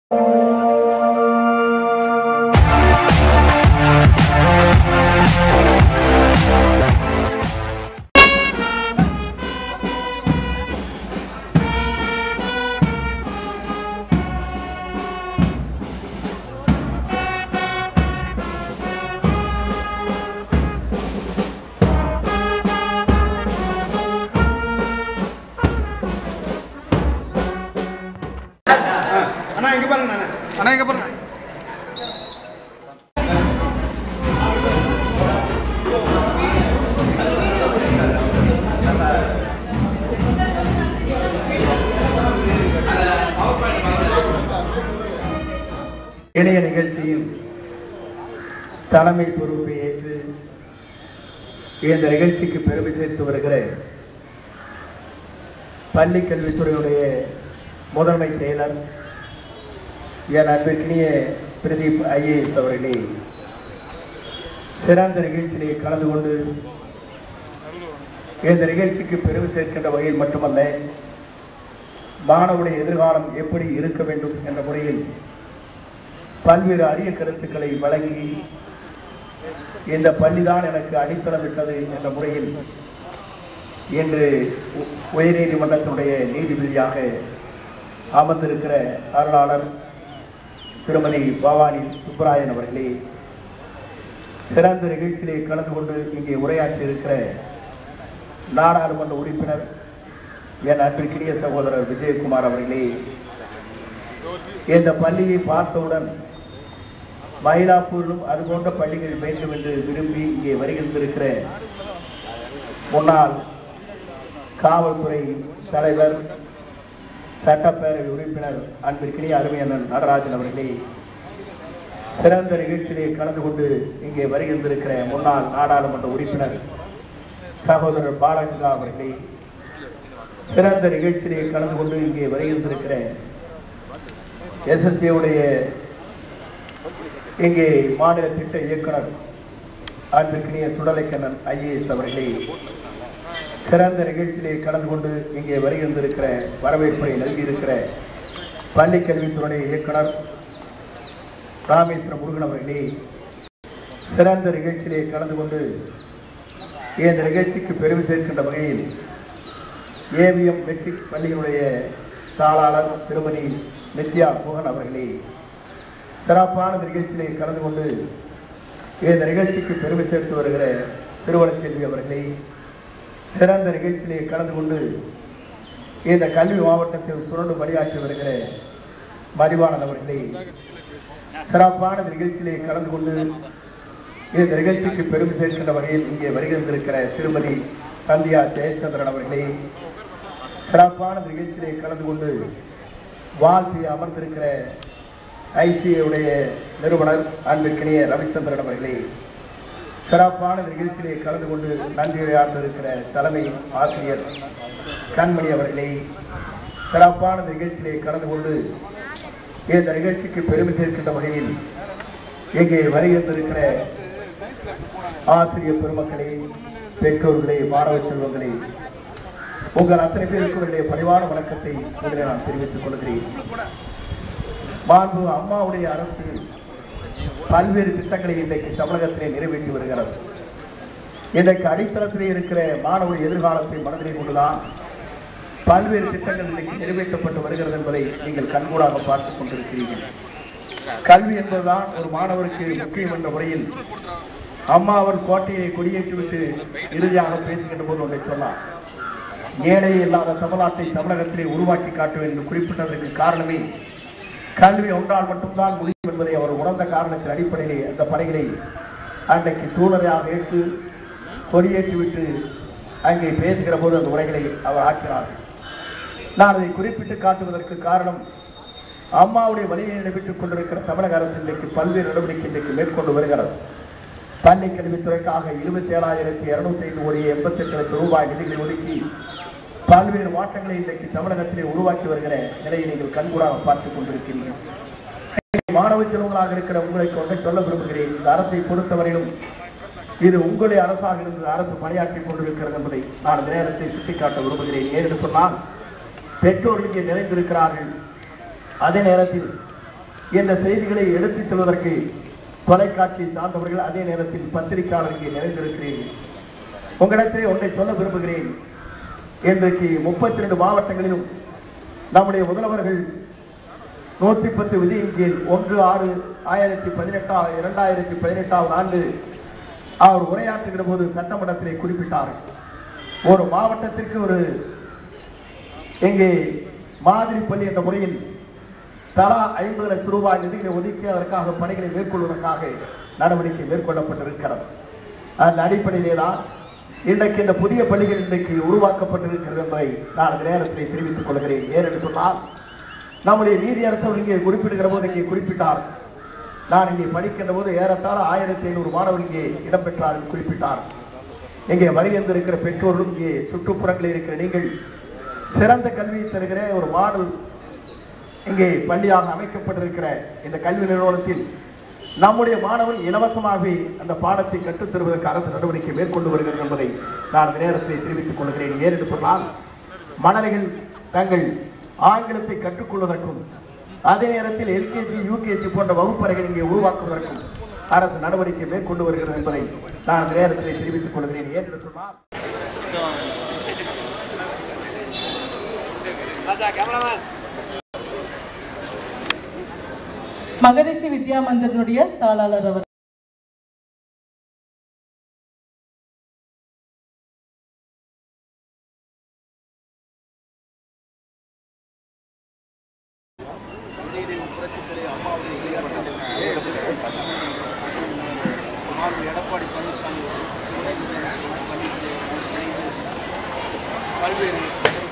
அண்ணா இங்க பாருங்க அண்ணா அண்ணா இங்க பாருங்க இணைய நிகழ்ச்சியில் தலைமை பொறுப்பை ஏற்று இந்த நிகழ்ச்சிக்கு பெருமை சேர்த்து வருகிற பள்ளி கல்வித்துறையுடைய முதன்மை செயலர் என் அன்பிற்கினிய பிரதீப் ஐஏஎஸ் அவர்களே சிறந்த நிகழ்ச்சியிலே கலந்து கொண்டு இந்த நிகழ்ச்சிக்கு பெருமை சேர்க்கின்ற வகையில் மட்டுமல்ல மாணவனுடைய எதிர்காலம் எப்படி இருக்க வேண்டும் என்ற முறையில் பல்வேறு அரிய கருத்துக்களை வழங்கி இந்த பள்ளிதான் எனக்கு அடித்தளமிட்டது என்ற முறையில் இன்று உ- உயர்நீதிமன்றத்தினுடைய நீதிபதியாக அமர்ந்திருக்கிற அருளாளர் திருமதி பவானி சுப்பராயன் அவர்களே சிறந்த நிகழ்ச்சியிலே கலந்து கொண்டு இங்கே உரையாற்றி இருக்கிற நாடாளுமன்ற உறுப்பினர் என் அன்பிற்கினிய சகோதரர் விஜயகுமார் அவர்களே இந்த பள்ளியை பார்த்தவுடன் மயிலாப்பூரிலும் அது போன்ற பள்ளிகள் வேண்டும் என்று விரும்பி இங்கே வருகின்றிருக்கிற முன்னாள் காவல்துறை தலைவர் சட்டப்பேரவை உறுப்பினர் அன்பிற்கினிய அருமையண்ணன் நடராஜன் அவர்களே சிறந்த நிகழ்ச்சியிலே கலந்து கொண்டு இங்கே வருகின்றிருக்கிற முன்னாள் நாடாளுமன்ற உறுப்பினர் சகோதரர் பாலகங்கா அவர்களே சிறந்த நிகழ்ச்சியிலே கலந்து கொண்டு இங்கே வருகின்றிருக்கிற எஸ்எஸ்சி உடைய இங்கே மாநில திட்ட இயக்குனர் அன்பிற்கினிய சுடலைக்கண்ணன் ஐஏஎஸ் அவர்களே சிறந்த நிகழ்ச்சியிலே கலந்து கொண்டு இங்கே வருகின்றிருக்கிற வரவேற்பை நல்கியிருக்கிற பள்ளி கல்வித்துறை இயக்குனர் ராமேஸ்வரம் முருகன் அவர்களே சிறந்த நிகழ்ச்சியிலே கலந்து கொண்டு இந்த நிகழ்ச்சிக்கு பெருமை சேர்க்கின்ற வகையில் ஏவிஎம் மெட்ரிக் பள்ளியினுடைய தாளாளர் திருமதி நித்யா மோகன் அவர்களே சிறப்பான நிகழ்ச்சியிலே கலந்து கொண்டு இந்த நிகழ்ச்சிக்கு பெருமை சேர்த்து வருகிற திருவனச்செல்வி அவர்களே சிறந்த நிகழ்ச்சியிலே கலந்து கொண்டு இந்த கல்வி மாவட்டத்தில் சுரண்டு பணியாற்றி வருகிற மதிவாணன் அவர்களே சிறப்பான நிகழ்ச்சியிலே கலந்து கொண்டு இந்த நிகழ்ச்சிக்கு பெருமை சேர்க்கின்ற வகையில் இங்கே வருகின்றிருக்கிற திருமதி சந்தியா ஜெயச்சந்திரன் அவர்களே சிறப்பான நிகழ்ச்சியிலே கலந்து கொண்டு வாழ்த்தி அமர்ந்திருக்கிற ஐசிஏ உடைய நிறுவனர் அன்பிற்கினிய ரவிச்சந்திரன் அவர்களே சிறப்பான நிகழ்ச்சியிலே கலந்து கொண்டு நன்றியுரையாற்றிருக்கிற தலைமை ஆசிரியர் கண்மணி அவர்களே சிறப்பான நிகழ்ச்சியிலே கலந்து கொண்டு இந்த நிகழ்ச்சிக்கு பெருமை சேர்க்கின்ற வகையில் இங்கே வருகின்றிருக்கிற ஆசிரியர் பெருமக்களே பெற்றோர்களே மாணவ செல்வங்களே உங்கள் அத்தனை பேருக்கும் என்னுடைய பணிவான வணக்கத்தை முதலில் நான் தெரிவித்துக் கொள்கிறேன் மாண்பு அம்மாவுடைய அரசு பல்வேறு திட்டங்களை இன்றைக்கு தமிழகத்திலே நிறைவேற்றி வருகிறது இன்றைக்கு அடித்தளத்திலே இருக்கிற மாணவருடைய எதிர்காலத்தை மனதிலே கொண்டுதான் பல்வேறு திட்டங்கள் இன்றைக்கு நிறைவேற்றப்பட்டு வருகிறது என்பதை நீங்கள் கண்கூடாக பார்த்துக் கொண்டிருக்கிறீர்கள் கல்வி என்பதுதான் ஒரு மாணவருக்கு முக்கியம் என்ற முறையில் அம்மா அவர் கோட்டையை கொடியேற்றிவிட்டு இறுதியாக பேசுகின்ற போது ஒன்றை சொன்னார் ஏழை இல்லாத தமிழ்நாட்டை தமிழகத்திலே உருவாக்கி காட்டுவேன் என்று குறிப்பிட்டதற்கு காரணமே கல்வி ஒன்றால் மட்டும்தான் முடியும் என்பதை அவர் உணர்ந்த காரணத்தின் அடிப்படையிலே அந்த பணிகளை அன்றைக்கு சூழலையாக ஏற்று கொடியேற்றிவிட்டு அங்கே பேசுகிற போது அந்த உரைகளை அவர் ஆற்றினார் நான் அதை குறிப்பிட்டு காட்டுவதற்கு காரணம் அம்மாவுடைய வழியை நடைபெற்றுக் கொண்டிருக்கிற தமிழக அரசு இன்றைக்கு பல்வேறு நடவடிக்கை இன்றைக்கு மேற்கொண்டு வருகிறது பள்ளி கல்வித்துறைக்காக இருபத்தி ஏழாயிரத்தி இருநூத்தி ஐந்து கோடி எண்பத்தி எட்டு லட்சம் ரூபாய் நிதிகளை ஒதுக்கி பல்வேறு மாற்றங்களை இன்றைக்கு தமிழகத்திலே உருவாக்கி வருகிற நிலையை நீங்கள் கண்கூடாக பார்த்துக் கொண்டிருக்கிறீர்கள் மாணவ செல்வங்களாக இருக்கிற உங்களுக்கு ஒன்றை சொல்ல விரும்புகிறேன் இந்த அரசை பொறுத்தவரையிலும் இது உங்களுடைய அரசாக இருந்து அரசு பணியாற்றிக் கொண்டிருக்கிறது என்பதை நான் இந்த நேரத்தை சுட்டிக்காட்ட விரும்புகிறேன் ஏனென்று சொன்னால் பெற்றோர்கள் இங்கே நிறைந்திருக்கிறார்கள் அதே நேரத்தில் இந்த செய்திகளை எடுத்துச் செல்வதற்கு தொலைக்காட்சி சார்ந்தவர்கள் அதே நேரத்தில் பத்திரிகையாளர் இங்கே நிறைந்திருக்கிறீர்கள் உங்களிடத்திலே ஒன்றை சொல்ல விரும்புகிறேன் இன்றைக்கு முப்பத்தி ரெண்டு மாவட்டங்களிலும் நம்முடைய முதல்வர்கள் நூற்றி பத்து விதியின் கீழ் ஒன்று ஆறு ஆயிரத்தி பதினெட்டா இரண்டாயிரத்தி பதினெட்டாவது ஆண்டு அவர் உரையாற்றுகிற போது சட்டமன்றத்திலே குறிப்பிட்டார் ஒரு மாவட்டத்திற்கு ஒரு இங்கே மாதிரி பள்ளி என்ற முறையில் தலா ஐம்பது லட்சம் ரூபாய் நிதிகளை ஒதுக்கி அதற்காக பணிகளை மேற்கொள்வதற்காக நடவடிக்கை மேற்கொள்ளப்பட்டிருக்கிறது அந்த அடிப்படையிலே தான் இன்றைக்கு இந்த புதிய பள்ளிகள் இன்றைக்கு உருவாக்கப்பட்டிருக்கிறது என்பதை நான் இந்த நேரத்தில் தெரிவித்துக் கொள்கிறேன் ஏனென்று சொன்னால் நம்முடைய நீதி அரசர் இங்கே குறிப்பிடுகிற போது இங்கே குறிப்பிட்டார் நான் இங்கே படிக்கின்ற போது ஏறத்தாழ ஆயிரத்தி ஐநூறு மாணவர்கள் இங்கே இடம்பெற்றார் என்று குறிப்பிட்டார் இங்கே வருகின்றிருக்கிற பெற்றோரும் இங்கே சுற்றுப்புறங்களில் இருக்கிற நீங்கள் சிறந்த கல்வியை தருகிற ஒரு மாடல் இங்கே பள்ளியாக அமைக்கப்பட்டிருக்கிற இந்த கல்வி நிறுவனத்தில் நம்முடைய மாணவன் இலவசமாகவே அந்த பாடத்தை கற்றுத் தருவதற்கு அரசு நடவடிக்கை மேற்கொண்டு வருகிறது என்பதை நான் இந்த நேரத்தில் தெரிவித்துக் கொள்கிறேன் ஏனென்று சொன்னால் மாணவர்கள் தங்கள் ஆங்கிலத்தை கற்றுக்கொள்வதற்கும் அதே நேரத்தில் எல்கேஜி யூகேஜி போன்ற வகுப்பறைகள் இங்கே உருவாக்குவதற்கும் அரசு நடவடிக்கை மேற்கொண்டு வருகிறது என்பதை நான் இந்த நேரத்தில் தெரிவித்துக் கொள்கிறேன் ஏனென்று சொன்னால் மகரிஷி வித்யா மந்திரனுடைய தாளாளர் அவர் எடப்பாடி பழனிசாமி துணை முதலமைச்சர் பன்னீர்செல்வம் இணைந்து பல்வேறு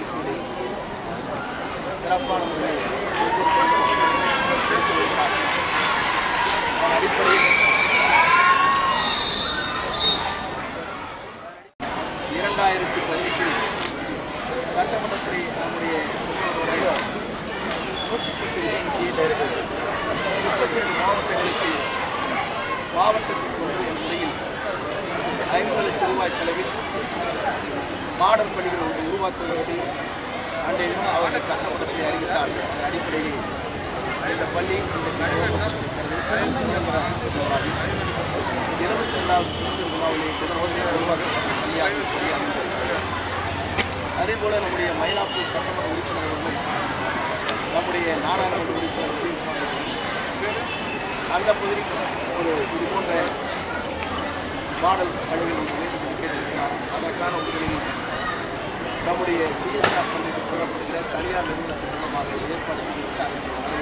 சிறப்பான முறையில் எடுத்து வைத்தார். அதன் அடிப்படையில் இரண்டாயிரத்தி பதினெட்டில் சட்டமன்றத்தில் நம்முடைய நூற்றி பத்து விதியின் கீழ் முப்பத்தி ரெண்டு மாவட்டங்களுக்கு மாவட்டத்திற்கு ஒன்று என்ற முறையில் ஐம்பது லட்சம் ரூபாய் செலவில் மாடல் பள்ளிகள் ஒன்று உருவாக்குவதற்கு அன்றைய தினம் அவர்கள் சட்டமன்றத்தை அறிவித்தார் அந்த அடிப்படையில் இந்த பள்ளி இருபத்தி ரெண்டாவது சுதந்திர விழாவிலே முதல்வரே உருவாக்கப்பட்ட பள்ளியாக இந்த பள்ளி அமைந்திருக்கிறது அதே போல நம்முடைய மயிலாப்பூர் சட்டமன்ற உறுப்பினர்களும் நம்முடைய நாடாளுமன்ற உறுப்பினர் அந்த பகுதிக்கு ஒரு இது போன்ற மாடல் பள்ளிகள் ஒன்று வேண்டும் என்று கேட்டிருக்கிறார் அதற்கான உதவியை நம்முடைய சிஎஸ்ஆர் பள்ளிக்கு சொல்லப்படுகிற தனியார் நிறுவனத்தின் மூலமாக ஏற்பாடு செய்திருக்கிறார்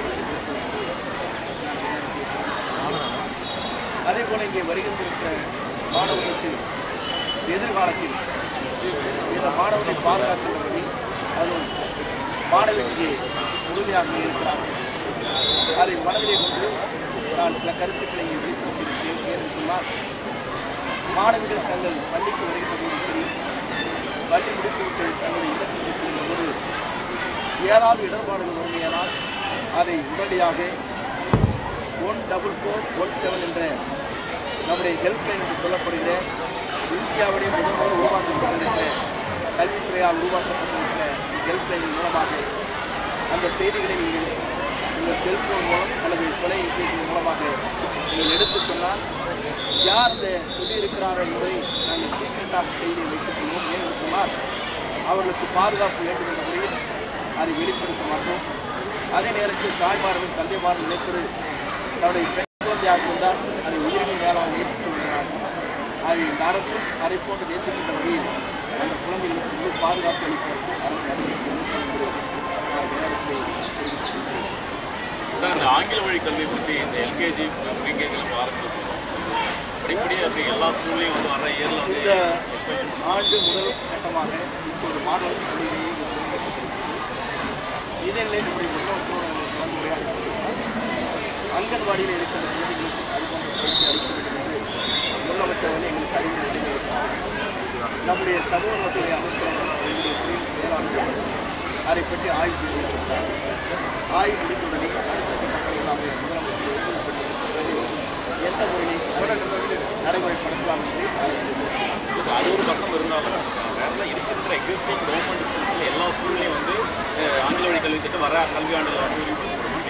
அதே போல இங்கே வருகின்றிருக்கிற மாணவர்களுக்கு எதிர்காலத்தில் இந்த மாணவர்களை பாதுகாக்கின்றபடி அதுவும் மாணவர்கள் இங்கே முழுமையாக இருக்கிறார்கள் அதை மனதிலே கொண்டு நான் சில கருத்துக்களை இங்கே வெளிப்படுத்தியிருக்கிறேன் ஏன்னு சொன்னால் மாணவிகள் தங்கள் பள்ளிக்கு வருகின்ற போது சரி பள்ளி முடித்துவிட்டு தங்களுடைய இல்லத்திற்கு செல்கின்ற போது ஏதாவது இடர்பாடுகள் வருமையானால் அதை உடனடியாக one double four one seven என்ற நம்முடைய ஹெல்ப்லைன் என்று சொல்லப்படுகிற இந்தியாவுடைய முதல் முதல் உருவாக்கப்பட்டிருக்கிற கல்வித்துறையால் உருவாக்கப்பட்டிருக்கிற ஹெல்ப்லைன் மூலமாக அந்த செய்திகளை நீங்கள் உங்கள் செல்போன் மூலம் அல்லது தொலைபேசி மூலமாக நீங்கள் எடுத்துச் சொன்னால் யார் அந்த சொல்லியிருக்கிறார்கள் என்பதை நாங்கள் சீக்கிரட்டாக செய்தியை வைத்துக் கொள்வோம் ஏன்னு சொன்னால் அவர்களுக்கு பாதுகாப்பு வேண்டும் என்ற முறையில் அதை வெளிப்படுத்த மாட்டோம் அதே நேரத்தில் தாய்மார்கள் தந்தைமார்கள் நினைப்பது தன்னுடைய பெண் குழந்தையாக இருந்தால் அதை உயிரினை மேலாக நேசித்து வருகிறார்கள் அதை இந்த அரசும் அதை போன்று நேசிக்கின்ற வகையில் அந்த குழந்தைகளுக்கு முழு பாதுகாப்பு அளிப்பதற்கு அரசு அறிவிக்கிறது என்பது நான் இந்த நேரத்தில் தெரிவித்துக் கொள்கிறேன். சார் இந்த ஆங்கில வழி கல்வி பற்றி இந்த எல்கேஜி ப்ரீகேஜியில் நம்ம ஆரம்பிச்சிருக்கோம் படிப்படியாக அப்படி எல்லா ஸ்கூல்லையும் வந்து வர இயரில் வந்து இந்த ஆண்டு முதல் கட்டமாக இப்போது மாணவர் பள்ளியிலேயே இது தொடங்கப்பட்டிருக்கிறது இதே நிலையில் நம்முடைய முதலமைச்சரோடு நாங்கள் கலந்துரையாடி அங்கன்வாடியில் இருக்கிற குழந்தைகளுக்கு அதுபோன்ற பயிற்சி அளிக்க வேண்டும் என்று முதலமைச்சர் வந்து எங்களுக்கு அறிவுரை வழங்கியிருக்கிறார் நம்முடைய சமூக நலத்துறை அமைச்சர் எங்களுடைய துறையின் செயலாளர் அதை பற்றி ஆய்வு செய்திருக்கிறார் ஆய்வு முடிந்தவுடனே அடுத்த கட்டத்தில் நாங்கள் முதலமைச்சர் ஒப்புதல் எந்த முறையை நடைமுறைப்படுத்தலாம் என்று ஆய்வு ஸோ அது ஒரு பக்கம் இருந்தாலும் வேற இருக்கிற எக்ஸிஸ்டிங் கவர்மெண்ட் ஸ்கூல்ஸில் எல்லா ஸ்கூல்லையும் வந்து அஹ், ஆங்கில வழி கல்வி திட்டம் வர கல்வி ஆண்டில் வந்து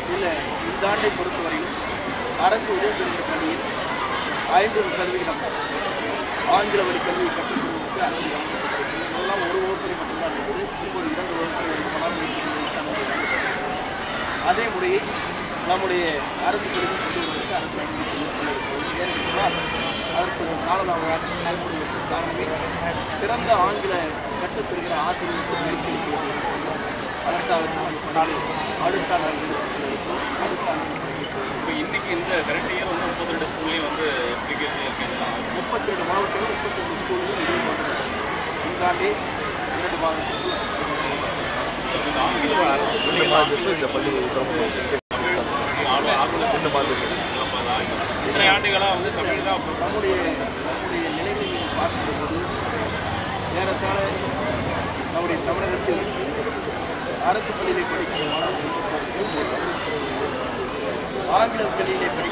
இல்லை இந்த ஆண்டை பொறுத்தவரையும் அரசு உதவி பள்ளியில் ஐம்பது சதவிகிதம் ஆங்கில வழி கல்வியை கற்றுக் கொடுப்பதற்கு அரசு கவனித்திருக்கிறது. இதெல்லாம் ஒரு வகுப்பறை மட்டும்தான் இருந்தது இப்போது இரண்டு வகுப்பறை வரைக்குமான முயற்சி செய்திருக்கிறார்கள். அதே முறையை நம்முடைய அரசு பள்ளியில் கொண்டு வருவதற்கு அரசு அனுமதி ஏன்னு சொன்னால் அதற்கு ஒரு காரணம் ஏற்படுவதற்கு காரணமே சிறந்த ஆங்கில கற்றுத்தருகிற ஆசிரியர்களுக்கு பயிற்சி அளிக்கிறது அதற்காக தான் சொன்னால் அடுத்த ஆண்டு அடுத்த ஆண்டு இப்போ இன்னைக்கு இந்த கரண்ட் இயர் வந்து முப்பத்தி ரெண்டு ஸ்கூல்லையும் வந்து எல்கேஜி எல்கேஜிலாம் முப்பத்தி ரெண்டு மாவட்டங்கள் முப்பத்தி ரெண்டு ஸ்கூல்கள் இதே போன்று இந்த ஆண்டே இரண்டு மாவட்டங்கள் இந்த ஆங்கில வழி அரசு பள்ளிகள் இந்த பள்ளி ஆளு ஆங்கிலம் இத்தனை ஆண்டுகளாக வந்து தமிழ் தான் நம்முடைய நம்முடைய நிலைமையை நீங்கள் பார்க்கும்போது ஏறத்தாழ நம்முடைய தமிழகத்தில் அரசு பள்ளியிலே படிக்கிற மாணவர்களுக்கு ஆங்கில பள்ளியிலே படிக்கிற